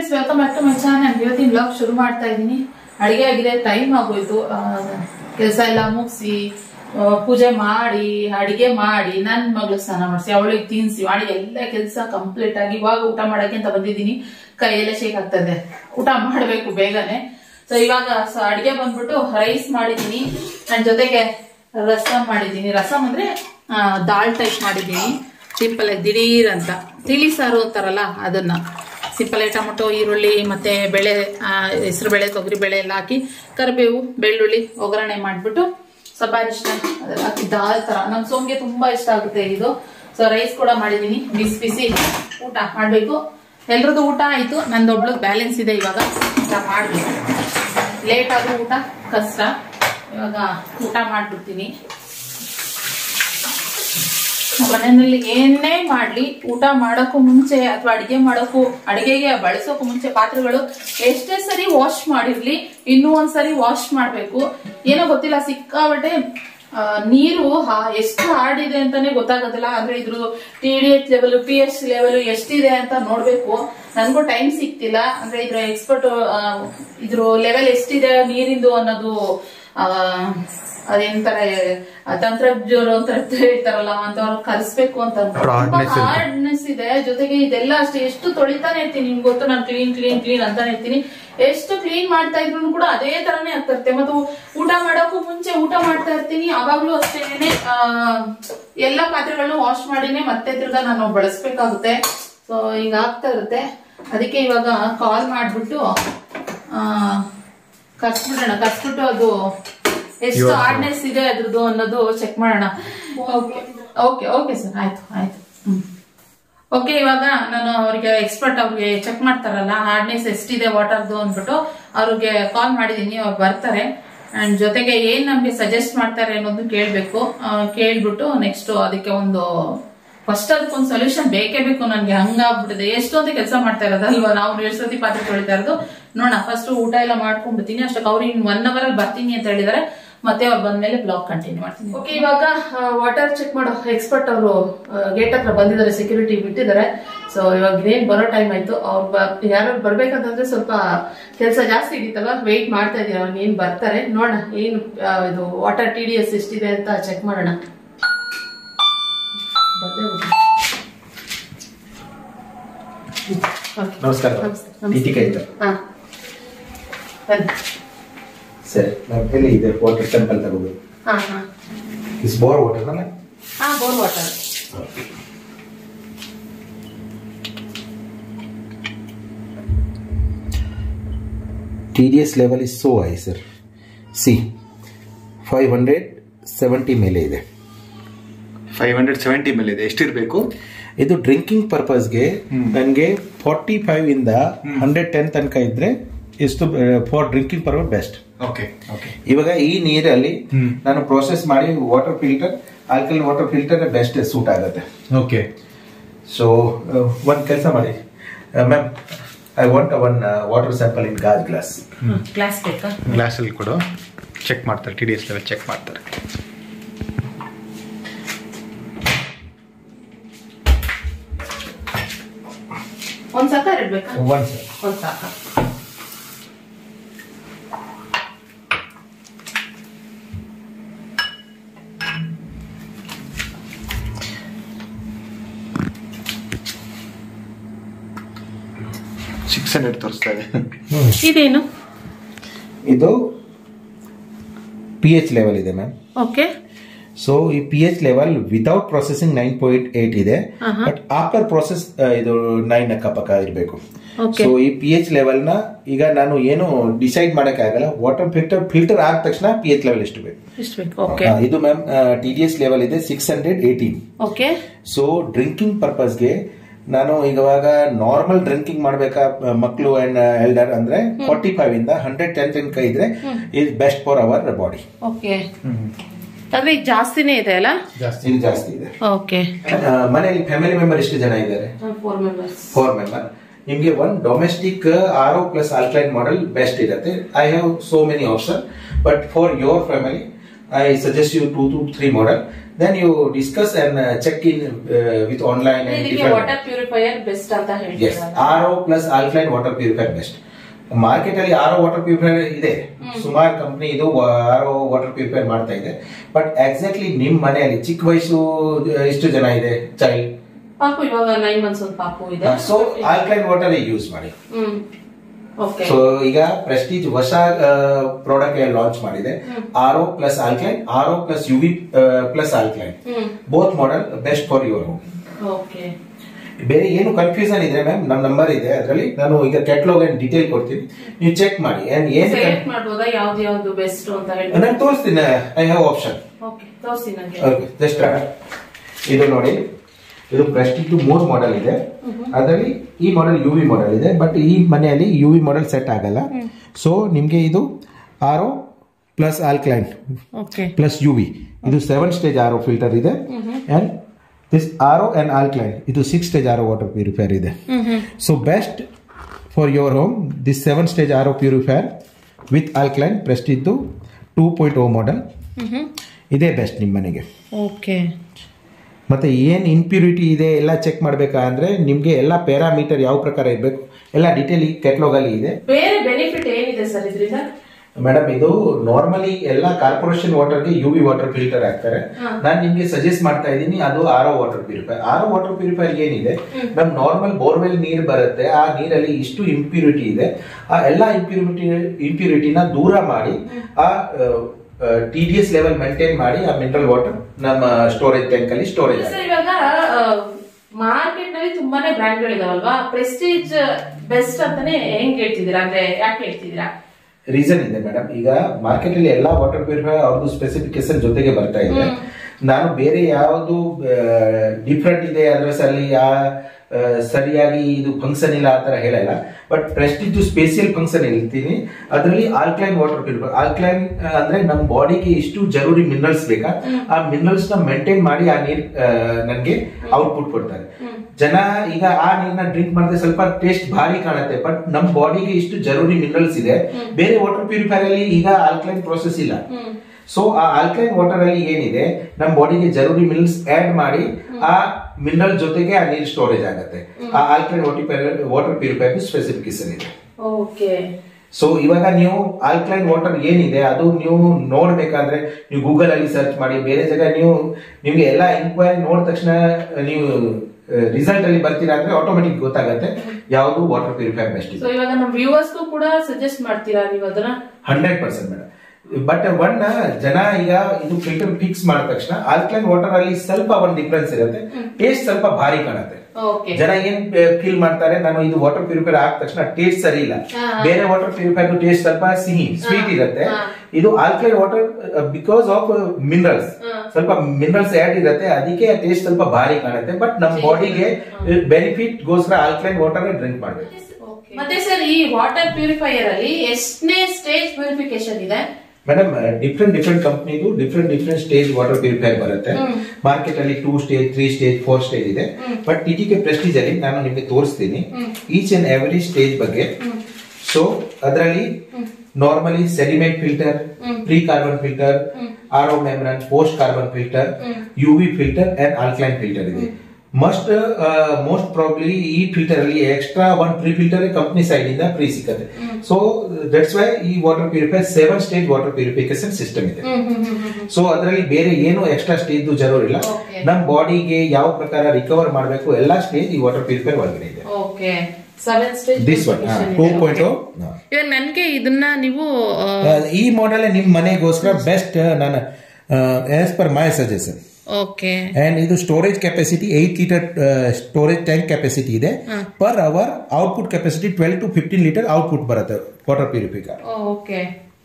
Welcome back to my channel ಇವತ್ತಿನ vlog ಶುರು ಮಾಡ್ತಾ ಇದ್ದೀನಿ ಅಡಿಗೆ ಆಗಿದೆ ಟೈಮ್ ಆಗೋಯ್ತು ಕೆಲಸ ಎಲ್ಲ ಮುಗಿಸಿ ಪೂಜೆ ಮಾಡಿ ಅಡಿಗೆ ಮಾಡಿ ನನ್ನ ಮಗಳು ಸ್ನಾನ ಮಾಡಿಸಿ ಅವಳಿಗೆ ತಿನ್ಸಿ ಮಾಡಿ ಎಲ್ಲ ಕೆಲಸ ಕಂಪ್ಲೀಟ್ ಆಗಿ ಇವಾಗ ಊಟ ಮಾಡಕ್ಕೆ ಅಂತ ಬಂದಿದ್ದೀನಿ ಕೈಯೆಲ್ಲ ಶೇಕ್ ಆಗ್ತದೆ ಊಟ ಮಾಡಬೇಕು ಬೇಗನೆ ಸೊ ಇವಾಗ ಸೊ ಅಡಿಗೆ ಬಂದ್ಬಿಟ್ಟು ರೈಸ್ ಮಾಡಿದ್ದೀನಿ ನನ್ನ ಜೊತೆಗೆ ರಸಮ್ ಮಾಡಿದ್ದೀನಿ ರಸಮ್ ಅಂದ್ರೆ ಆ, ದಾಲ್ ಟೈಪ್ ಮಾಡಿದ್ದೀನಿ ಸಿಂಪಲ್ ಆಗಿ ದಿಢೀರ್ ಅಂತ ತಿಳಿ ಸಾರು ಅಂತಾರಲ್ಲ ಅದನ್ನ ಸಿಂಪಲ್ ಆಗಿ ಟೊಮೊಟೊ ಈರುಳ್ಳಿ ಮತ್ತೆ ಬೆಳೆ ಹೆಸರು ಬೇಳೆ ತೊಗರಿ ಬೇಳೆ ಎಲ್ಲ ಹಾಕಿ ಕರಿಬೇವು ಬೆಳ್ಳುಳ್ಳಿ ಒಗ್ಗರಣೆ ಮಾಡ್ಬಿಟ್ಟು ಸ್ವಲ್ಪ ಇಷ್ಟ ಅದೆಲ್ಲ ಹಾಕಿ ದಾಲ್ ತರ ನಮ್ ಸೋಮ್ಗೆ ತುಂಬಾ ಇಷ್ಟ ಆಗುತ್ತೆ ಇದು ಸೊ ರೈಸ್ ಕೂಡ ಮಾಡಿದೀನಿ ಬಿಸಿ ಬಿಸಿ ಊಟ ಮಾಡ್ಬೇಕು ಎಲ್ರದ್ದು ಊಟ ಆಯ್ತು ನಂದೊಬ್ಳು ಬ್ಯಾಲೆನ್ಸ್ ಇದೆ ಇವಾಗ ಊಟ ಮಾಡ್ಬೇಕು ಲೇಟ್ ಆದ್ರೂ ಊಟ ಕಷ್ಟ ಇವಾಗ ಊಟ ಮಾಡ್ಬಿಡ್ತೀನಿ ಮನೆಯಲ್ಲಿ ಏನೇ ಮಾಡ್ಲಿ ಊಟ ಮಾಡೋಕ್ಕೂ ಮುಂಚೆ ಅಥವಾ ಅಡಿಗೆ ಮಾಡೋಕ್ಕೂ ಅಡಿಗೆಗೆ ಬಳಸೋಕ್ಕೂ ಮುಂಚೆ ಪಾತ್ರೆಗಳು ಎಷ್ಟೇ ಸರಿ ವಾಶ್ ಮಾಡಿರ್ಲಿ ಇನ್ನೂ ಒಂದ್ಸರಿ ವಾಶ್ ಮಾಡ್ಬೇಕು ಏನೋ ಗೊತ್ತಿಲ್ಲ ಸಿಕ್ಕಾಬಟ್ಟೆ ಆ, ನೀರು ಹಾ- ಎಷ್ಟು ಹಾರ್ಡಿದೆ ಅಂತಾನೆ ಗೊತ್ತಾಗೋದಿಲ್ಲ ಅಂದ್ರೆ ಇದ್ರ T D H level P H level ಎಷ್ಟಿದೆ ಅಂತ ನೋಡ್ಬೇಕು ನನ್ಗೂ ಟೈಮ್ ಸಿಕ್ತಿಲ್ಲ ಅಂದ್ರೆ ಇದ್ರ ಎಕ್ಸ್ಪರ್ಟ್ ಇದ್ರ ಲೆವೆಲ್ ಎಷ್ಟಿದೆ ನೀರಿಂದು ಅನ್ನೋದು ಆ, ಅದೇಂತಾರೆ ಆ ತಂತ್ರಜ್ಞರು ಅಂತ ಹೇಳ್ತಾರಲ್ಲ ಅಂತವ್ರು ಕಲಿಸ್ಬೇಕು ಅಂತ ಹಾರ್ಡ್ನೆಸ್ ಇದೆ ಜೊತೆಗೆ ಇದೆಲ್ಲ ಅಷ್ಟೇ ಎಷ್ಟು ತೊಳಿತಾನೆ ಇರ್ತೀನಿ ನಿಮ್ಗೆ ಗೊತ್ತು ನಾನು ಕ್ಲೀನ್ ಕ್ಲೀನ್ ಕ್ಲೀನ್ ಅಂತಾನೆ ಇರ್ತೀನಿ ಎಷ್ಟು ಕ್ಲೀನ್ ಮಾಡ್ತಾ ಇದ್ರು ಕೂಡ ಅದೇ ತರನೇ ಆಗ್ತಾ ಇರುತ್ತೆ ಮತ್ತು ಊಟ ಮಾಡೋಕ್ಕೂ ಮುಂಚೆ ಊಟ ಮಾಡ್ತಾ ಇರ್ತೀನಿ ಅವಾಗ್ಲೂ ಅಷ್ಟೇನೆ ಆ, ಎಲ್ಲ ಪಾತ್ರೆಗಳನ್ನು ವಾಶ್ ಮಾಡಿನೇ ಮತ್ತೆ ತಿರ್ಗಾ ನಾನು ಬಳಸ್ಬೇಕಾಗುತ್ತೆ ಸೊ ಹಿಂಗ ಆಗ್ತಾ ಇರುತ್ತೆ ಅದಕ್ಕೆ ಇವಾಗ ಕಾಲ್ ಮಾಡ್ಬಿಟ್ಟು ಆ ಕರ್ಸ್ಬಿಡೋಣ ಕರ್ಸ್ಬಿಟ್ಟು ಅದು ಎಷ್ಟು ಹಾರ್ಡ್ನೆಸ್ ಇದೆ ಅದ್ರದ್ದು ಅನ್ನೋದು ಚೆಕ್ ಮಾಡೋಣ ಓಕೆ ಓಕೆ ಸರ್ ಆಯ್ತು ಆಯ್ತು ಹ್ಮ್ ಓಕೆ ಇವಾಗ ನಾನು ಅವ್ರಿಗೆ ಎಕ್ಸ್ಪರ್ಟ್ ಅವ್ರಿಗೆ ಚೆಕ್ ಮಾಡ್ತಾರಲ್ಲ ಹಾರ್ಡ್ನೆಸ್ ಎಷ್ಟಿದೆ ವಾಟರ್ದು ಅಂದ್ಬಿಟ್ಟು ಅವ್ರಿಗೆ ಕಾಲ್ ಮಾಡಿದೀನಿ ಅವ್ರು ಬರ್ತಾರೆ ಅಂಡ್ ಜೊತೆಗೆ ಏನ್ ನಮ್ಗೆ ಸಜೆಸ್ಟ್ ಮಾಡ್ತಾರೆ ಅನ್ನೋದು ಕೇಳ್ಬೇಕು ಆ, ಕೇಳ್ಬಿಟ್ಟು ನೆಕ್ಸ್ಟ್ ಅದಕ್ಕೆ ಒಂದು ಫಸ್ಟ್ ಅದಕ್ಕೊಂದು ಸೊಲ್ಯೂಷನ್ ಬೇಕೇ ಬೇಕು ನನ್ಗೆ ಹಂಗಾಗ್ಬಿಟ್ಟಿದೆ ಎಷ್ಟೊಂದು ಕೆಲಸ ಮಾಡ್ತಾ ಇರೋದಲ್ವಾ ನಾವು ಎಷ್ಟು ಸತಿ ಪಾತ್ರೆ ತೊಳಿತಾ ಇರೋದು ನೋಡೋಣ ಫಸ್ಟ್ ಊಟ ಎಲ್ಲ ಮಾಡ್ಕೊಂಡ್ಬಿಡ್ತೀನಿ ಅಷ್ಟಕ್ಕೆ ಅವ್ರು ಇನ್ ಒನ್ ಅವರ್ ಅಲ್ಲಿ ಬರ್ತೀನಿ ಅಂತ ಹೇಳಿದಾರೆ ಮತ್ತೆ ಅವ್ರು ಬಂದ್ಮೇಲೆ ಬ್ಲಾಗ್ ಕಂಟಿನ್ಯೂ ಮಾಡ್ತೀನಿ ಓಕೆ ಇವಾಗ ವಾಟರ್ ಚೆಕ್ ಮಾಡೋ ಎಕ್ಸ್ಪರ್ಟ್ ಅವರು ಗೇಟ್ ಹತ್ರ ಬಂದಿದ್ದಾರೆ ಸೆಕ್ಯೂರಿಟಿ ಬಿಟ್ಟಿದ್ದಾರೆ ಸೊ ಇವಾಗ ಏನ್ ಬರೋ ಟೈಮ್ ಆಯ್ತು ಅವ್ರು ಯಾರು ಬರ್ಬೇಕಂತಂದ್ರೆ ಸ್ವಲ್ಪ ಕೆಲಸ ಜಾಸ್ತಿ ಹಿಡಿತಲ್ಲ ವೆಯ್ಟ್ ಮಾಡ್ತಾ ಇದೀವಿ ಅವ್ನು ಏನ್ ಬರ್ತಾರೆ ನೋಡೋಣ ಏನು ಆ, ಇದು ವಾಟರ್ ಟಿ ಡಿ ಎಸ್ ಎಷ್ಟಿದೆ ಅಂತ ಚೆಕ್ ಮಾಡೋಣ ಬರ್ದೇ ಹೋಗ್ಲಿ. Okay. ನಮಸ್ಕಾರ ನಮಸ್ತೆ. ದೀಪಿಕಾ ಇದ್ದಾರೆ ಹಾ ಬನ್ನಿ ಸರಿ ನಾವು ಎಲ್ಲಿ ಇದೆ ವಾಟರ್ ಟೆಂಪಲ್ ತಗೋದು ಹಾ ಹಾ ಇಸ್ ಬೋರ್ ವಾಟರ್ ಅಲ್ಲ ಹಾ bore water T D S level is so high sir see five hundred seventy ಮೇಲೆ ಇದೆ ಫೈವ್ ಹಂಡ್ರೆಡ್ ಸೆವೆಂಟಿ ಮೇಲೆ ಇದೆ ಎಷ್ಟಿರಬೇಕು ಇದು ಡ್ರಿಂಕಿಂಗ್ ಪರ್ಪಸ್ಗೆ ನನಗೆ ಫಾರ್ಟಿ ಫೈವ್ ಇಂದ ಹಂಡ್ರೆಡ್ ಟೆನ್ ತನಕ ಇದ್ರೆ ಎಷ್ಟು for drinking purpose best okay okay ಇವಾಗ ಈ ನೀರಲ್ಲಿ ನಾನು ಪ್ರೋಸೆಸ್ ಮಾಡಿ ವಾಟರ್ ಫಿಲ್ಟರ್ ಆಲ್ಕಲ್ ವಾಟರ್ ಫಿಲ್ಟರ್ ಬೆಸ್ಟ್ ಸೂಟ್ ಆಗುತ್ತೆ ಓಕೆ ಸೊ ಒಂದು ಕೆಲಸ ಮಾಡಿ ma'am I want one water sample in ಗಾಜ್ ಗ್ಲಾಸ್ ಗ್ಲಾಸ್ ಬೇಕಾ ಗ್ಲಾಸಲ್ಲಿ ಕೊಡು ಚೆಕ್ ಮಾಡ್ತಾರೆ T D S level check ಮಾಡ್ತಾರೆ ಒಂದ್ ಸಾಕ ಎರಡು ಬೇಕಾ ಒನ್ ಸರ್ ಒಂದ್ ಸಾಕ ಸಿಕ್ಸ್ ಹಂಡ್ರೆಡ್ ತೋರಿಸ್ತಾ ಇದೆ ಇದೇನು ಇದು ಪಿ ಎಚ್ ಲೆವೆಲ್ ಇದೆ ಮ್ಯಾಮ್ ಓಕೆ ಸೊ ಈ P H level without processing nine point eight ಇದೆ ಬಟ್ ಆಫ್ಟರ್ ಪ್ರೊಸೆಸ್ ಇದು ನೈನ್ ಅಕ್ಕಪಕ್ಕ ಇರಬೇಕು Okay. ಸೊ ಈ ಪಿ ಎಚ್ ಲೆವೆಲ್ ನ ಈಗ ನಾನು ಏನು ಡಿಸೈಡ್ ಆಗಲ್ಲ ವಾಟರ್ ಫಿಲ್ಟರ್ ಫಿಲ್ಟರ್ ಆದ ತಕ್ಷಣ ಪಿ ಎಚ್ ಲೆವೆಲ್ ಎಷ್ಟು ಬೇಕು ಇಷ್ಟು ಬೇಕು ಓಕೆ ಆ, ಇದು ma'am T D S level ಇದೆ six hundred eighteen okay so drinking ಪರ್ಪಸ್ಗೆ ನಾನು ಇವಾಗ ನಾರ್ಮಲ್ ಡ್ರಿಂಕಿಂಗ್ ಮಾಡ್ಬೇಕಾ ಮಕ್ಕಳು ಅಂಡ್ ಎಲ್ಡರ್ ಅಂದ್ರೆ ಫಾರ್ಟಿ ಫೈವ್ ಇಂದ ಹಂಡ್ರೆಡ್ ಟೆನ್ ತನಕ ಇದ್ರೆ is best for our body okay ಅಂದ್ರೆ ಈಗ ಜಾಸ್ತಿನೇ ಇದೆ ಅಲ್ಲ ಇದು ಜಾಸ್ತಿ ಇದೆ ಓಕೆ ಆ, ಮನೆಯಲ್ಲಿ ಫ್ಯಾಮಿಲಿ ಮೆಂಬರ್ ಎಷ್ಟು ಜನ ಇದ್ದಾರೆ ಫೋರ್ ಮೆಂಬರ್ಸ್ ಫೋರ್ ಮೆಂಬರ್ ನಿಮ್ಗೆ one domestic R plus alkaline model best ಇರುತ್ತೆ I have so many option but for your family I suggest you two to three model then you discuss and check in with online ಇದಕ್ಕೆ water purifier best ಅಂತ yes ಹೇಳ್ತೀರಾ R O plus alkaline water purifier best market ಅಲ್ಲಿ R O water purifier ಇದೆ ಸುಮಾರು company ಇದು R O water purifier ಮಾಡ್ತಾ ಇದೆ but exactly ನಿಮ್ ಮನೆಯಲ್ಲಿ ಚಿಕ್ಕ ವಯಸ್ಸು ಆ, ಎಷ್ಟು ಜನ ಇದೆ ಚೈಲ್ಡ್ ಪಾಪು ಇವಾಗ ನೈನ್ ಮಂತ್ಸ್ ಒಂದು ಪಾಪು ಇದೆ ಸೊ ಆಲ್ಕ್ಲೈನ್ ವಾಟರ್ ಯೂಸ್ ಮಾಡಿ ಹ್ಮ್ ಓಕೆ ಸೊ ಈಗ ಪ್ರೆಸ್ಟೀಜ್ ಹೊಸ ಪ್ರಾಡಕ್ಟ್ ಲಾಂಚ್ ಮಾಡಿದೆ R O plus alkaline R O plus U V plus alkaline hmm both model best for your home okay ಬೇರೆ ಏನು confusion ಇದೆ ಮ್ಯಾಮ್ ನಮ್ಮ number ಇದೆ ಅದರಲ್ಲಿ ನಾನು ಈಗ ಕೆಟ್ಲಾಗ್ ಅಂಡ್ ಡೀಟೇಲ್ ಕೊಡ್ತೀನಿ ನೀವು ಚೆಕ್ ಮಾಡಿ ಅಂಡ್ ಏನು ಸೆಲೆಕ್ಟ್ ಮಾಡ್ಬೋದಾ ಯಾವ್ದು ಯಾವ್ದು ಬೆಸ್ಟ್ ಅಂತ ಹೇಳಿ ನಾನು ತೋರಿಸ್ತೀನಿ ಐ ಹ್ಯಾವ್ ಆಪ್ಷನ್ ಓಕೆ ತೋರಿಸಿ ನನಗೆ ಓಕೆ ಜಸ್ಟ್ ಇದು ನೋಡಿ ಇದು ಪ್ರೆಸ್ಟಿಜ್ ಮೂರು ಮಾಡೆಲ್ ಇದೆ ಅದರಲ್ಲಿ ಈ ಮಾಡೆಲ್ ಯು ವಿ ಮಾಡೆಲ್ ಇದೆ ಬಟ್ ಈ ಮನೆಯಲ್ಲಿ ಯು ವಿ ಮಾಡೆಲ್ ಸೆಟ್ ಆಗಲ್ಲ ಸೊ ನಿಮಗೆ ಇದು R O plus alkaline okay plus U V ಇದು seven stage R O filter ಇದೆ and this R O and alkaline ಇದು six stage R O water purifier ಇದೆ so best for your home this seven stage R O purifier with alkaline ಪ್ರೆಸ್ಟಿದ್ದು two point O model ಇದೇ best ನಿಮ್ಮ ಮನೆಗೆ okay ಮತ್ತೆ ಏನು impurity ಇದೆ ಎಲ್ಲ ಚೆಕ್ ಮಾಡಬೇಕಾ ಅಂದ್ರೆ ನಿಮಗೆ ಎಲ್ಲ ಪ್ಯಾರಾಮೀಟರ್ ಯಾವ ಪ್ರಕಾರ ಇರಬೇಕು ಎಲ್ಲ ಡೀಟೇಲ್ ಈ ಕೆಟ್ಲಾಗ್ ಅಲ್ಲಿ ಇದೆ ಬೇರೆ ಬೆನಿಫಿಟ್ ಏನಿದೆ ಸರ್ ಇದರಿಂದ ಮೇಡಮ್ ಇದು ನಾರ್ಮಲಿ ಎಲ್ಲ ಕಾರ್ಪೊರೇಷನ್ ವಾಟರ್ಗೆ ಯು ವಿ ವಾಟರ್ ಫಿಲ್ಟರ್ ಹಾಕ್ತಾರೆ ನಾನು ನಿಮ್ಗೆ ಸಜೆಸ್ಟ್ ಮಾಡ್ತಾ ಇದ್ದೀನಿ ಅದು R O water purifier R O water purifier ಏನಿದೆ ನಮ್ ನಾರ್ಮಲ್ ಬೋರ್ವೆಲ್ ನೀರು ಬರುತ್ತೆ ಆ ನೀರಲ್ಲಿ ಇಷ್ಟು ಇಂಪ್ಯೂರಿಟಿ ಇದೆ ಆ ಎಲ್ಲ ಇಂಪ್ಯೂರಿಟಿ ಇಂಪ್ಯೂರಿಟಿನ ದೂರ ಮಾಡಿ ಆ T D S level maintain ಮಾಡಿ ಆ ಮಿನರಲ್ ವಾಟರ್ ನಮ್ಮ ಸ್ಟೋರೇಜ್ ಟ್ಯಾಂಕ್ ಅಲ್ಲಿ ಸ್ಟೋರೇಜ್ ಸರ್ ಇವಾಗ ಮಾರ್ಕೆಟ್ ನಲ್ಲಿ ತುಂಬಾನೇ ಬ್ರ್ಯಾಂಡ್ ಗಳಿದಾವಲ್ವಾ ಪ್ರೆಸ್ಟೀಜ್ ಬೆಸ್ಟ್ ಅಂತಾನೆ ಹೆಂಗ್ ಹೇಳ್ತಿದ್ದೀರಾ ಅಂದ್ರೆ ಯಾಕೆ ಹೇಳ್ತಿದ್ದೀರಾ ರೀಸನ್ ಇದೆ ಮೇಡಮ್ ಈಗ ಮಾರ್ಕೆಟ್ ಅಲ್ಲಿ ಎಲ್ಲಾ ವಾಟರ್ ಪ್ಯೂರಿಫೈರ್ ಅವ್ರದ್ದು ಸ್ಪೆಸಿಫಿಕೇಶನ್ ಜೊತೆಗೆ ಬರ್ತಾ ಇದೆ ನಾನು ಬೇರೆ ಯಾವುದು ಡಿಫ್ರೆಂಟ್ ಇದೆ ಅದ್ರಸ್ ಅಲ್ಲಿ ಯಾ ಆ, ಸರಿಯಾಗಿ ಇದು ಫಂಕ್ಷನ್ ಇಲ್ಲ ಆ ತರ ಹೇಳಲ್ಲ ಬಟ್ ಪ್ರೆಸ್ಟಿಜ್ ಸ್ಪೇಸಿಯಲ್ ಫಂಕ್ಷನ್ ಹೇಳ್ತೀನಿ ಅದರಲ್ಲಿ ಆಲ್ಕ್ಲೈನ್ ವಾಟರ್ ಪ್ಯೂರಿಫೈರ್ ಆಲ್ಕ್ಲೈನ್ ಅಂದ್ರೆ ನಮ್ಮ ಬಾಡಿಗೆ ಇಷ್ಟು ಜರೂರಿ ಮಿನರಲ್ಸ್ ಬೇಕಾ ಆ ಮಿನರಲ್ಸ್ ನ ಮೇಂಟೈನ್ ಮಾಡಿ ಆ ನೀರ್ ನನಗೆ ಔಟ್ಪುಟ್ ಕೊಡ್ತಾರೆ ಜನ ಈಗ ಆ ನೀರ್ನ ಡ್ರಿಂಕ್ ಮಾಡಿದ್ರೆ ಸ್ವಲ್ಪ ಟೇಸ್ಟ್ ಭಾರಿ ಕಾಣುತ್ತೆ ಬಟ್ ನಮ್ಮ ಬಾಡಿಗೆ ಇಷ್ಟು ಜರೂರಿ ಮಿನರಲ್ಸ್ ಇದೆ ಬೇರೆ ವಾಟರ್ ಪ್ಯೂರಿಫೈರ್ ಅಲ್ಲಿ ಈಗ ಆಲ್ಕ್ಲೈನ್ ಪ್ರೋಸೆಸ್ ಇಲ್ಲ ಸೊ ಆ ಆಲ್ಕಲೈನ್ ವಾಟರ್ ಅಲ್ಲಿ ಏನಿದೆ ನಮ್ಮ ಬಾಡಿಗೆ ಜರೂರಿ ಮಿನರಲ್ಸ್ ಆಡ್ ಮಾಡಿ ಆ ಮಿನರಲ್ ಜೊತೆಗೆ ಆ ನೀರು ಸ್ಟೋರೇಜ್ ಆಗುತ್ತೆ ಆ ಆಲ್ಕಲೈನ್ ವಾಟರ್ ಪ್ಯೂರಿಫೈರ್ ಸ್ಪೆಸಿಫಿಕೇಶನ್ ಇದೆ ಓಕೆ ಸೊ ಇವಾಗ ನೀವು ಆಲ್ಕಲೈನ್ ವಾಟರ್ ಏನಿದೆ ಅದು ನೀವು ನೋಡ್ಬೇಕಾದ್ರೆ ನೀವು ಗೂಗಲ್ ಅಲ್ಲಿ ಸರ್ಚ್ ಮಾಡಿ ಬೇರೆ ಜಾಗ ನೀವು ನಿಮ್ಗೆ ಎಲ್ಲ ಎಂಕ್ವೈರಿ ನೋಡಿದ ತಕ್ಷಣ ನೀವು ರಿಸಲ್ಟ್ ಅಲ್ಲಿ ಬರ್ತೀರಾ ಅಂದ್ರೆ ಆಟೋಮೆಟಿಕ್ ಗೊತ್ತಾಗುತ್ತೆ ಯಾವುದು ವಾಟರ್ ಪ್ಯೂರಿಫೈರ್ ಬೆಸ್ಟ್ ಇದೆ ಸೊ ಇವಾಗ ನಮ್ಮ ವ್ಯೂವರ್ಸ್ಗೂ ಕೂಡ ಸಜೆಸ್ಟ್ ಮಾಡ್ತೀರಾ ನೀವು ಅದನ್ನ hundred percent madam but one ಜನ ಈಗ ಇದು ಫಿಲ್ಟರ್ ಫಿಕ್ಸ್ ಮಾಡಿದ ತಕ್ಷಣ ಆಲ್ಕಲೈನ್ ವಾಟರ್ ಅಲ್ಲಿ ಸ್ವಲ್ಪ ಒಂದು ಡಿಫ್ರೆನ್ಸ್ ಇರುತ್ತೆ ಟೇಸ್ಟ್ ಸ್ವಲ್ಪ ಭಾರಿ ಕಾಣುತ್ತೆ ಓಕೆ ಜನ ಏನ್ ಫೀಲ್ ಮಾಡ್ತಾರೆ ನಾನು ಇದು ವಾಟರ್ ಪ್ಯೂರಿಫೈರ್ ಹಾಕಿದ ತಕ್ಷಣ ಟೇಸ್ಟ್ ಸರಿ ಇಲ್ಲ ಹಾ. ಬೇರೆ ವಾಟರ್ ಪ್ಯೂರಿಫೈರ್ ಟೇಸ್ಟ್ ಸ್ವಲ್ಪ ಸಿಹಿ ಸ್ವೀಟ್ ಇರುತ್ತೆ ಹಾ. ಇದು alkaline water because of minerals ಹಾ. ಸ್ವಲ್ಪ ಮಿನರಲ್ಸ್ ಆಡ್ ಇರುತ್ತೆ ಅದಕ್ಕೆ ಟೇಸ್ಟ್ ಸ್ವಲ್ಪ ಭಾರಿ ಕಾಣುತ್ತೆ ಬಟ್ ನಮ್ಮ ಬಾಡಿಗೆ ಬೆನಿಫಿಟ್ ಗೋಸ್ಕರ ಆಲ್ಕಲೈನ್ ವಾಟರ್ ಡ್ರಿಂಕ್ ಮಾಡಬೇಕು ಮತ್ತೆ ಸರ್ ಈ ವಾಟರ್ ಪ್ಯೂರಿಫೈಯರ್ ಅಲ್ಲಿ ಎಷ್ಟನೇ ಸ್ಟೇಜ್ ಪ್ಯೂರಿಫಿಕೇಶನ್ ಇದೆ ಮೇಡಮ್ ಡಿಫ್ರೆಂಟ್ ಡಿಫ್ರೆಂಟ್ ಕಂಪ್ನಿದು different different stage water purifier ಬರುತ್ತೆ ಮಾರ್ಕೆಟ್ ಅಲ್ಲಿ two stage three stage four stage ಇದೆ ಬಟ್ ಟಿ ಕೆ ಪ್ರೆಸ್ಟೀಜ್ ಅಲ್ಲಿ ನಾನು ನಿಮಗೆ ತೋರಿಸ್ತೀನಿ ಈಚ್ ಅಂಡ್ ಎವ್ರಿ ಸ್ಟೇಜ್ ಬಗ್ಗೆ ಸೊ ಅದರಲ್ಲಿ normally sediment filter pre carbon filter R O membrane post carbon filter U V filter and alkaline filter ಇದೆ must most probably ಈ filter ಅಲ್ಲಿ extra one pre filter company side ಇಂದ free ಸಿಗುತ್ತೆ so that's why ಈ water purifier seven stage water purification system ಇದೆ so ಅದರಲ್ಲಿ ಬೇರೆ ಏನು ಎಕ್ಸ್ಟ್ರಾ ಸ್ಟೇಜ್ ಜರೂರಿಲ್ಲ Okay. ನಮ್ಮ ಬಾಡಿಗೆ ಯಾವ ಪ್ರಕಾರ ರಿಕವರ್ ಮಾಡಬೇಕು ಎಲ್ಲಾ ಸ್ಟೇಜ್ ಈ ವಾಟರ್ ಪ್ಯೂರಿಫೈರ್ ಒಳಗಡೆ ಇದೆ okay seven stage this one two point ಇವಾಗ ನನ್ಗೆ ಇದನ್ನ ನೀವು ಈ ಮಾಡೆಲ್ ನಿಮ್ ಮನೆಗೋಸ್ಕರ ಬೆಸ್ಟ್ ನಾನು as per my suggestion okay and ಇದು storage capacity eight litre storage tank capacity ಇದೆ per hour output capacity twelve to fifteen litre output ಬರುತ್ತೆ ವಾಟರ್ ಪ್ಯೂರಿಫೈಕರ್ ಓಕೆ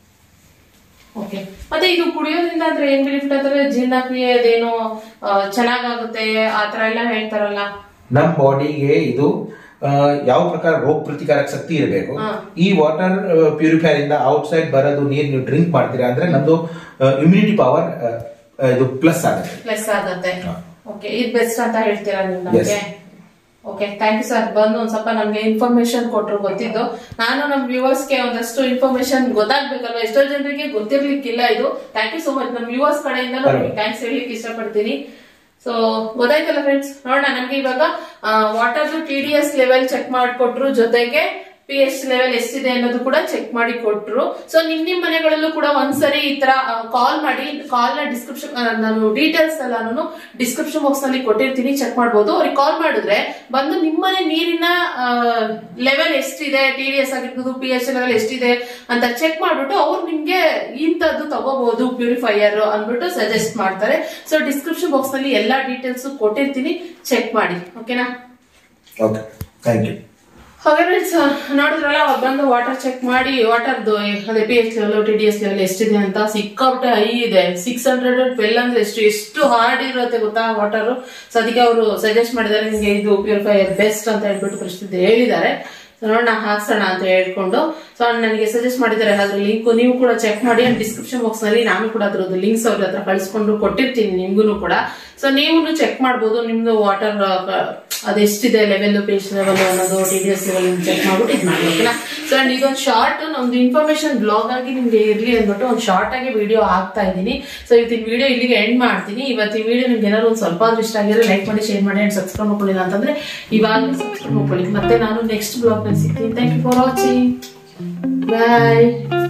ಓಕೆ ಮತ್ತೆ ಇದು ಕುಡಿಯೋದ್ರಿಂದ ಅಂದ್ರೆ ಏನ್ ಬೆನಿಫಿಟ್ ಅಂದ್ರೆ ಜೀರ್ಣಕ್ರಿಯೆ ಅದೇನೋ ಚೆನ್ನಾಗಾಗುತ್ತೆ ಆತರ ಎಲ್ಲ ಹೇಳ್ತಾರಲ್ಲ ನಮ್ಮ ಬಾಡಿಗೆ ಇದು ಆ, ಯಾವ ಪ್ರಕಾರ ರೋಗ ಪ್ರತಿಕಾರಕ ಶಕ್ತಿ ಇರಬೇಕು ಹಾ. ಈ ವಾಟರ್ ಪ್ಯೂರಿಫೈರ್ ಇಂದ ಔಟ್ ಸೈಡ್ ಬರೋದು ನೀರು ನೀವು ಡ್ರಿಂಕ್ ಮಾಡ್ತೀರಾ ಅಂದ್ರೆ ನಮ್ದು ಇಮ್ಯುನಿಟಿ ಪವರ್ ಇದು ಪ್ಲಸ್ ಆಗುತ್ತೆ ಪ್ಲಸ್ ಆಗತ್ತೆ ಹಾ. ಓಕೆ ಇದು ಬೆಸ್ಟ್ ಅಂತ ಹೇಳ್ತೀರಾ ನೀವು ನಮಗೆ Yes. Okay thank you sir ಬಂದು ಒಂದ್ ಸ್ವಲ್ಪ ನಮ್ಗೆ ಇನ್ಫಾರ್ಮೇಶನ್ ಕೊಟ್ರು ಗೊತ್ತಿದ್ದು ನಾನು ನಮ್ ವ್ಯೂವರ್ಸ್ಗೆ ಒಂದಷ್ಟು ಇನ್ಫಾರ್ಮೇಶನ್ ಗೊತ್ತಾಗ್ಬೇಕಲ್ವಾ ಎಷ್ಟೋ ಜನರಿಗೆ ಗೊತ್ತಿರ್ಲಿಕ್ಕಿಲ್ಲ ಇದು ಥ್ಯಾಂಕ್ ಯು ಸೋ ಮಚ್ ನಮ್ ವ್ಯೂವರ್ಸ್ ಕಡೆಯಿಂದ ಪರವಾಗಿಲ್ಲ. ಥ್ಯಾಂಕ್ಸ್ ಹೇಳಲಿಕ್ಕೆ ಇಷ್ಟಪಡ್ತೀನಿ ಸೊ ಗೊತ್ತಾಯ್ತಲ್ಲ ಫ್ರೆಂಡ್ಸ್ ನೋಡೋಣ ನಮ್ಗೆ ಇವಾಗ water T D S level check ಮಾಡಿಕೊಟ್ರು ಜೊತೆಗೆ ಪಿ ಎಚ್ ಲೆವೆಲ್ ಎಷ್ಟಿದೆ ಅನ್ನೋದು ಕೂಡ ಚೆಕ್ ಮಾಡಿ ಕೊಟ್ರು ಸೊ ನಿಮ್ ನಿಮ್ ಮನೆಗಳಲ್ಲೂ ಕೂಡ ಒಂದ್ಸರಿ ಈ ತರ ಕಾಲ್ ಮಾಡಿ ಕಾಲ್ ನ ಡಿಸ್ಕ್ರಿಪ್ಷನ್ ನಾನು ಡೀಟೇಲ್ಸ್ ಎಲ್ಲ ನಾನು ಡಿಸ್ಕ್ರಿಪ್ಷನ್ ಬಾಕ್ಸ್ ನಲ್ಲಿ ಕೊಟ್ಟಿರ್ತೀನಿ ಚೆಕ್ ಮಾಡ್ಬೋದು ಅವ್ರಿಗೆ ಕಾಲ್ ಮಾಡಿದ್ರೆ ಬಂದು ನಿಮ್ಮನೆ ನೀರಿನ ಲೆವೆಲ್ ಎಷ್ಟಿದೆ ಟಿ ಡಿ ಎಸ್ ಆಗಿರ್ಬೋದು ಪಿ ಎಚ್ ಲೆವೆಲ್ ಎಷ್ಟಿದೆ ಅಂತ ಚೆಕ್ ಮಾಡ್ಬಿಟ್ಟು ಅವ್ರು ನಿಮ್ಗೆ ಇಂಥದ್ದು ತಗೋಬಹುದು ಪ್ಯೂರಿಫೈಯರ್ ಅಂದ್ಬಿಟ್ಟು ಸಜೆಸ್ಟ್ ಮಾಡ್ತಾರೆ ಸೊ ಡಿಸ್ಕ್ರಿಪ್ಷನ್ ಬಾಕ್ಸ್ ನಲ್ಲಿ ಎಲ್ಲಾ ಡೀಟೇಲ್ಸ್ ಕೊಟ್ಟಿರ್ತೀನಿ ಚೆಕ್ ಮಾಡಿ ಓಕೆನಾ ಓಕೆ ಥ್ಯಾಂಕ್ ಯು ಹಾಗೆ ಫ್ರೆಂಡ್ಸ್ ನೋಡಿದ್ರಲ್ಲ ಅವ್ರು ಬಂದು ವಾಟರ್ ಚೆಕ್ ಮಾಡಿ ವಾಟರ್ದು ಅದೇ P H level T D S level ಎಷ್ಟಿದೆ ಅಂತ ಸಿಕ್ಕಾಪಟ್ಟೆ ಹೈ ಇದೆ ಸಿಕ್ಸ್ ಹಂಡ್ರೆಡ್ ಟ್ವೆಲ್ ಅಂದ್ರೆ ಎಷ್ಟು ಎಷ್ಟು ಹಾರ್ಡ್ ಇರುತ್ತೆ ಗೊತ್ತಾ ವಾಟರ್ ಸೊ ಅದಕ್ಕೆ ಅವರು ಸಜೆಸ್ಟ್ ಮಾಡಿದ್ದಾರೆ ನಿಮಗೆ ಇದು ಪ್ಯೂರಿಫೈಯರ್ ಬೆಸ್ಟ್ ಅಂತ ಹೇಳ್ಬಿಟ್ಟು ಪರಿಸ್ಥಿತಿ ಹೇಳಿದ್ದಾರೆ ಸೊ ನೋಡೋಣ ಹಾಕ್ಸೋಣ ಅಂತ ಹೇಳ್ಕೊಂಡು ಸೊ ನನಗೆ ಸಜೆಸ್ಟ್ ಮಾಡಿದ್ದಾರೆ ಅದ್ರ ಲಿಂಕ್ ನೀವು ಕೂಡ ಚೆಕ್ ಮಾಡಿ ಡಿಸ್ಕ್ರಿಪ್ಷನ್ ಬಾಕ್ಸ್ ನಲ್ಲಿ ನಾನು ಕೂಡ ಅದ್ರದ್ದು ಲಿಂಕ್ಸ್ ಅವ್ರ ಹತ್ರ ಕಳಿಸ್ಕೊಂಡು ಕೊಟ್ಟಿರ್ತೀನಿ ನಿಮ್ಗೂ ಕೂಡ ಸೊ ನೀವು ಚೆಕ್ ಮಾಡ್ಬೋದು ನಿಮ್ದು ವಾಟರ್ ಅದೆಷ್ಟಿದೆ ಲೆವೆಲ್ ಪೇಸ್ಟ್ ಲೆವೆಲ್ ಅನ್ನೋದು T D S level check ಮಾಡ್ಬಿಟ್ಟು ಇದು ಮಾಡ್ಬೇಕಲ್ಲ ಸೊ ಅಂಡ್ ಇದೊಂದು ಶಾರ್ಟ್ ನಮ್ದು ಇನ್ಫಾರ್ಮೇಶನ್ ಬ್ಲಾಗ್ ಆಗಿ ನಿಮ್ಗೆ ಇರ್ಲಿ ಅಂದ್ಬಿಟ್ಟು ಒಂದು ಶಾರ್ಟ್ ಆಗಿ ವಿಡಿಯೋ ಹಾಕ್ತಾ ಇದ್ದೀನಿ ಸೊ ಇವತ್ತಿನ ವಿಡಿಯೋ ಇಲ್ಲಿಗೆ ಎಂಡ್ ಮಾಡ್ತೀನಿ ಇವತ್ತಿನ ವಿಡಿಯೋ ನಿಮ್ಗೆ ಏನಾದ್ರು ಒಂದು ಸ್ವಲ್ಪ ಆದ್ರೂ ಇಷ್ಟ ಆಗಿದ್ರೆ ಲೈಕ್ ಮಾಡಿ ಶೇರ್ ಮಾಡಿ ಅಂಡ್ ಸಬ್ಸ್ಕ್ರೈಬ್ ಮಾಡ್ಕೊಳ್ಳಿಲ್ಲ ಅಂತಂದ್ರೆ ಇವಾಗ ಸಬ್ಸ್ಕ್ರೈಬ್ ಮಾಡ್ಕೊಳ್ಳಿ ಮತ್ತೆ ನಾನು ನೆಕ್ಸ್ಟ್ ಬ್ಲಾಗ್ ನಲ್ಲಿ ಸಿಗ್ತೀನಿ thank you for watching bye